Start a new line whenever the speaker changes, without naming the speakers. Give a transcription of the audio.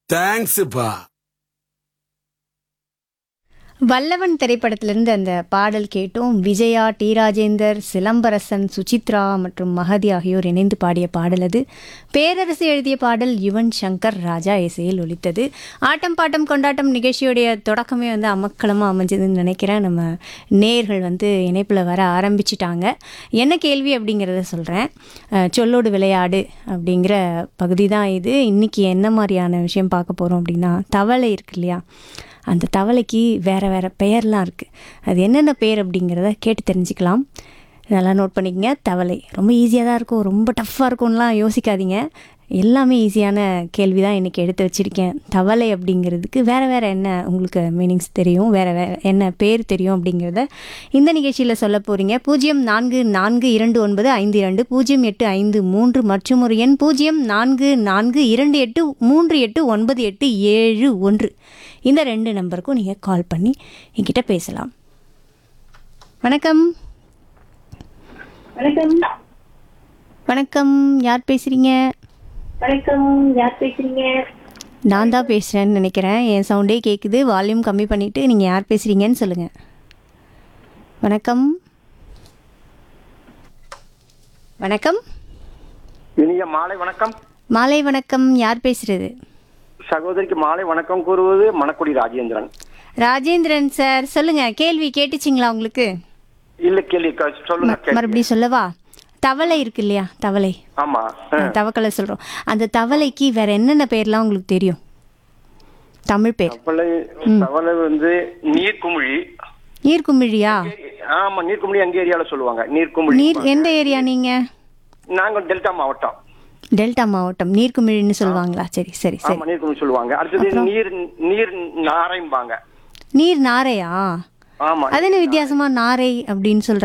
தேங்க்ஸ்ப்பா
வல்லவன் திரைப்படத்திலிருந்து அந்த பாடல் கேட்டோம் விஜயா டி ராஜேந்தர் சிலம்பரசன் சுசித்ரா மற்றும் மகதி ஆகியோர் இணைந்து பாடிய பாடல் அது பேரரசு எழுதிய பாடல் யுவன் சங்கர் ராஜா இசையில் ஒலித்தது ஆட்டம் பாட்டம் கொண்டாட்டம் நிகழ்ச்சியுடைய தொடக்கமே வந்து அமக்களமாக அமைஞ்சதுன்னு நினைக்கிறேன் நம்ம நேர்கள் வந்து இணைப்பில் வர ஆரம்பிச்சிட்டாங்க என்ன கேள்வி அப்படிங்கிறத சொல்கிறேன் சொல்லோடு விளையாடு அப்படிங்கிற பகுதி தான் இது இன்றைக்கி என்ன மாதிரியான விஷயம் பார்க்க போகிறோம் அப்படின்னா தவளை இருக்கு இல்லையா அந்த தவளைக்கு வேறு வேறு பெயர்லாம் இருக்குது அது என்னென்ன பெயர் அப்படிங்கிறத கேட்டு தெரிஞ்சுக்கலாம் நல்லா நோட் பண்ணிக்கங்க தவளை ரொம்ப ஈஸியாக தான் இருக்கும் ரொம்ப டஃப்பாக இருக்கும்லாம் யோசிக்காதீங்க எல்லாமே ஈஸியான கேள்வி தான் இன்றைக்கி எடுத்து வச்சுருக்கேன் தவளை அப்படிங்கிறதுக்கு வேறு வேறு என்ன உங்களுக்கு மீனிங்ஸ் தெரியும் வேறு வேறு என்ன பேர் தெரியும் அப்படிங்கிறத இந்த நிகழ்ச்சியில் சொல்ல போகிறீங்க பூஜ்ஜியம் நான்கு நான்கு இரண்டு ஒன்பது ஐந்து இரண்டு பூஜ்ஜியம் எட்டு ஐந்து மூன்று மற்றும் ஒரு எண் பூஜ்ஜியம் நான்கு நான்கு இரண்டு எட்டு மூன்று எட்டு ஒன்பது எட்டு ஏழு ஒன்று இந்த ரெண்டு நம்பருக்கும் நீங்கள் கால் பண்ணி என்கிட்ட பேசலாம் வணக்கம்
வணக்கம்
வணக்கம் யார் பேசுகிறீங்க
வணக்கம் யார் பேசுறீங்க
நான் தான் பேசுகிறேன்னு நினைக்கிறேன் என் சவுண்டே கேட்குது வால்யூம் கம்மி பண்ணிவிட்டு நீங்கள் யார் பேசுகிறீங்கன்னு சொல்லுங்கள் வணக்கம் வணக்கம்
இனிய மாலை வணக்கம்
மாலை வணக்கம் யார் பேசுகிறது
சகோதரிக்கு மாலை வணக்கம் கூறுவது மணக்குடி ராஜேந்திரன்
ராஜேந்திரன் சார் சொல்லுங்கள் கேள்வி கேட்டுச்சிங்களா உங்களுக்கு
இல்ல கேள்வி க- சொல்லுங்க
ம-
கேள்வி.
மறுபடியும் சொல்லவா தவளை இருக்கு இல்லையா தவளை
ஆமா
ஆ, தவக்கலை சொல்கிறோம் அந்த தவளைக்கு வேற என்னென்ன பேர்லாம் உங்களுக்கு தெரியும் தமிழ் பேர்
தவளை தவளை வந்து நீர்க்குமிழி
நீர்க்குமிழியா
ஆமா நீர்க்குமிழி எங்க ஏரியால சொல்லுவாங்க நீர்க்குமிழி
நீர் எந்த ஏரியா நீங்கள்
நாங்க டெல்டா மாவட்டம்
டெல்டா மாவட்டம் நீர்க்குமிழின்னு சொல்லுவாங்களா சரி சரி சரி
ஆமா நீர்க்குமிழி சொல்லுவாங்க அடுத்தது நீர் நீர் நாரைம்பாங்க
நீர் நாரையா
ஆமா
அது என்ன வித்தியாசமா நாரை அப்படின்னு சொல்ற